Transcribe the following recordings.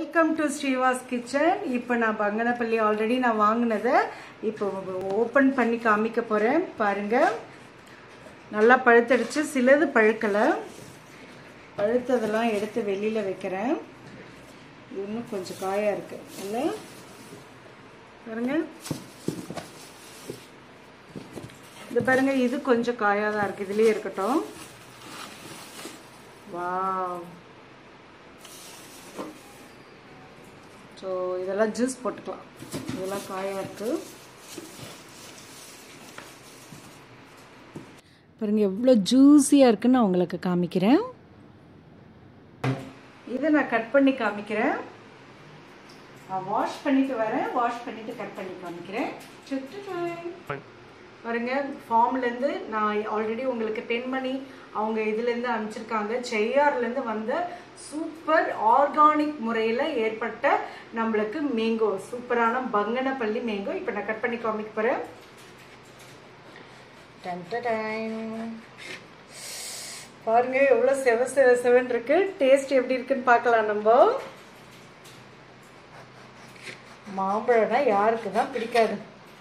welcome to Srivas kitchen இப்போ நான் Banganapalli already நான் வாங்கினதை இப்போ ஓப்பன் பண்ணி காமிக்க போகிறேன் பாருங்க நல்லா பழுத்தடிச்சு சிலது பழுக்கலை பழுத்ததெல்லாம் எடுத்து வெளியில் வைக்கிறேன் இது இன்னும் கொஞ்சம் காயாக இருக்குது இல்லை பாருங்க இது பாருங்க இது கொஞ்சம் காயாக தான் இருக்குது இதுலேயே இருக்கட்டும் வாவ் ஸோ இதெல்லாம் ஜூஸ் போட்டுக்கலாம் இதெல்லாம் காயாக இருக்குது பாருங்க எவ்வளோ ஜூஸியாக இருக்குன்னு நான் உங்களுக்கு காமிக்கிறேன் இதை நான் கட் பண்ணி காமிக்கிறேன் நான் வாஷ் பண்ணிட்டு வரேன் வாஷ் பண்ணிட்டு கட் பண்ணி காமிக்கிறேன் பாருங்க ஃபார்ம்லேருந்து நான் ஆல்ரெடி உங்களுக்கு பெண்மணி அவங்க இதுலேருந்து அனுப்பிச்சிருக்காங்க செய்யார்லேருந்து வந்த சூப்பர் ஆர்கானிக் முறையில் ஏற்பட்ட நம்மளுக்கு மேங்கோ சூப்பரான பங்கனப்பள்ளி மேங்கோ இப்போ நான் கட் பண்ணி காமிக்க போகிறேன் பாருங்க எவ்வளோ செவ செவ செவன் இருக்கு டேஸ்ட் எப்படி இருக்குன்னு பார்க்கலாம் நம்ம மாம்பழம்னா யாருக்கு தான் பிடிக்காது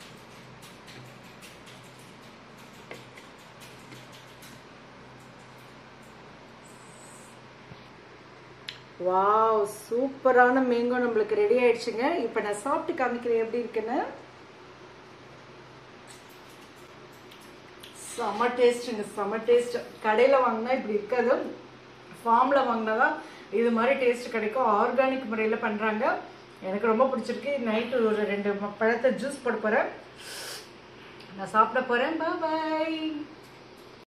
வாவ் சூப்பரான மேங்கோ நம்மளுக்கு ரெடி ஆயிடுச்சுங்க இப்போ நான் சாப்பிட்டு காமிக்கிறேன் எப்படி இருக்குன்னு செம்ம டேஸ்ட்டுங்க செம்ம டேஸ்ட் கடையில் வாங்கினா இப்படி இருக்காது ஃபார்மில் வாங்கினா தான் இது மாதிரி டேஸ்ட் கிடைக்கும் ஆர்கானிக் முறையில் பண்ணுறாங்க எனக்கு ரொம்ப பிடிச்சிருக்கு நைட்டு ஒரு ரெண்டு பழத்தை ஜூஸ் போட போகிறேன் நான் சாப்பிட போகிறேன் பாய்